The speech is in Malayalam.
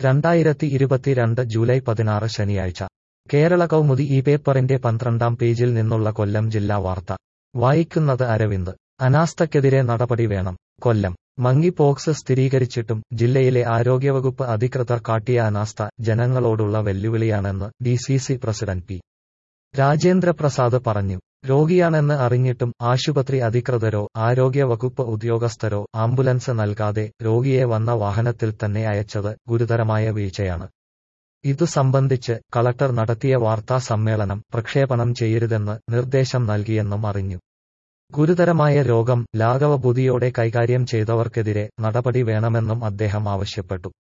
രണ്ടായിരത്തി ഇരുപത്തിരണ്ട് ജൂലൈ പതിനാറ് ശനിയാഴ്ച കേരള കൗമുദി ഈ പേപ്പറിന്റെ പന്ത്രണ്ടാം പേജിൽ നിന്നുള്ള കൊല്ലം ജില്ലാ വാർത്ത വായിക്കുന്നത് അരവിന്ദ് അനാസ്ഥയ്ക്കെതിരെ നടപടി വേണം കൊല്ലം മങ്കി പോക്സ് സ്ഥിരീകരിച്ചിട്ടും ജില്ലയിലെ ആരോഗ്യവകുപ്പ് അധികൃതർ കാട്ടിയ അനാസ്ഥ ജനങ്ങളോടുള്ള വെല്ലുവിളിയാണെന്ന് DCC president P Rajendra Prasad പറഞ്ഞു രോഗിയാണെന്ന് അറിഞ്ഞിട്ടും ആശുപത്രി അധികൃതരോ ആരോഗ്യവകുപ്പ് ഉദ്യോഗസ്ഥരോ ആംബുലൻസ് നൽകാതെ രോഗിയെ വന്ന വാഹനത്തിൽ തന്നെ അയച്ചത് ഗുരുതരമായ വീഴ്ചയാണ് ഇതു സംബന്ധിച്ച് കളക്ടർ നടത്തിയ വാർത്താ സമ്മേളനം പ്രക്ഷേപണം ചെയ്യരുതെന്ന് നിർദ്ദേശം നൽകിയെന്നും അറിഞ്ഞു ഗുരുതരമായ രോഗം ലാഘവബുദ്ധിയോടെ കൈകാര്യം ചെയ്തവർക്കെതിരെ നടപടി വേണമെന്നും അദ്ദേഹം ആവശ്യപ്പെട്ടു